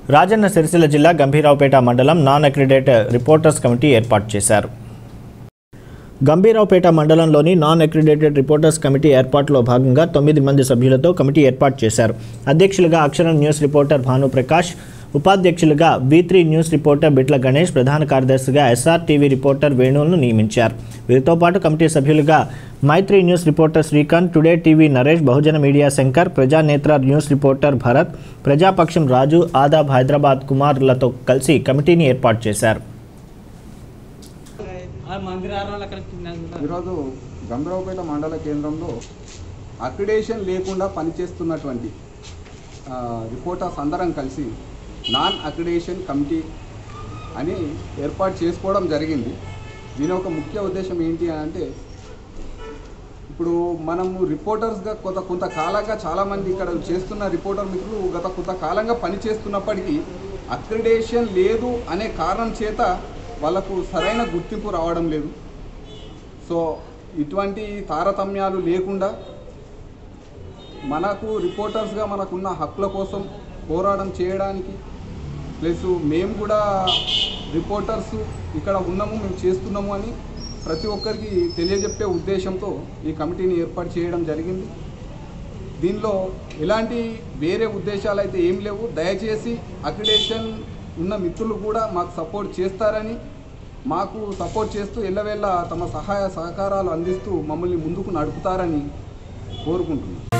రాజన్న సిరిసిల్ల జిల్లా గంభీరావుపేట మండలం non accredited reporters committee ఏర్పాటు చేశారు గంభీరావుపేట మండలంలోని నాన్ అక్రిడేటెడ్ రిపోర్టర్స్ కమిటీ ఏర్పాటులో భాగంగా తొమ్మిది మంది సభ్యులతో కమిటీ ఏర్పాటు చేశారు అధ్యక్షులుగా అక్షరం న్యూస్ రిపోర్టర్ భానుప్రకాష్ ఉపాధ్యక్షులుగా బీ త్రీ న్యూస్ రిపోర్టర్ బిట్ల గణేష్ ప్రధాన కార్యదర్శిగా ఎస్ఆర్ టీవీ రిపోర్టర్ వేణువులను నియమించారు వీరితో పాటు కమిటీ సభ్యులుగా Maitri news reporter Srikanth today TV Naresh Bahujan media Shankar Prajanetra news reporter Bharat Prajapaksham Raju Aadab Hyderabad కుమార్లతో కలిసి కమిటీని ఏర్పాటు చేశారు ఆ మందిరాలు అక్కడ తిన్నాను ఈరోజు గంభీరావుపేట మండల కేంద్రంలో అక్రిడేషన్ లేకుండా పనిచేస్తున్నటువంటి ఆ, రిపోర్టర్స్ అందరం కలిసి నాన్ అక్రిడేషన్ కమిటీ అని ఏర్పాటు చేసుకోవడం జరిగింది దీని ఒక ముఖ్య ఉద్దేశం ఏంటి అని అంటే ఇప్పుడు మనము రిపోర్టర్స్గా కొంత కొంతకాలంగా చాలామంది ఇక్కడ చేస్తున్న రిపోర్టర్ మిత్రులు గత కొంతకాలంగా పనిచేస్తున్నప్పటికీ అక్రిడేషన్ లేదు అనే కారణం చేత వాళ్ళకు సరైన గుర్తింపు రావడం లేదు సో ఇటువంటి తారతమ్యాలు లేకుండా మనకు రిపోర్టర్స్గా మనకున్న హక్కుల కోసం పోరాటం చేయడానికి ప్లస్ మేము కూడా రిపోర్టర్స్ ఇక్కడ ఉన్నాము మేము చేస్తున్నాము అని ప్రతి ఒక్కరికి తెలియజెప్పే ఉద్దేశంతో ఈ కమిటీని ఏర్పాటు చేయడం జరిగింది దీనిలో ఎలాంటి వేరే ఉద్దేశాలు అయితే ఏం లేవు దయచేసి అక్రిడేషన్ ఉన్న మిత్రులు కూడా మాకు సపోర్ట్ చేస్తారని మాకు సపోర్ట్ చేస్తూ ఎల్లవేళ తమ సహాయ సహకారాలు అందిస్తూ మమ్మల్ని ముందుకు నడుపుతారని కోరుకుంటున్నాం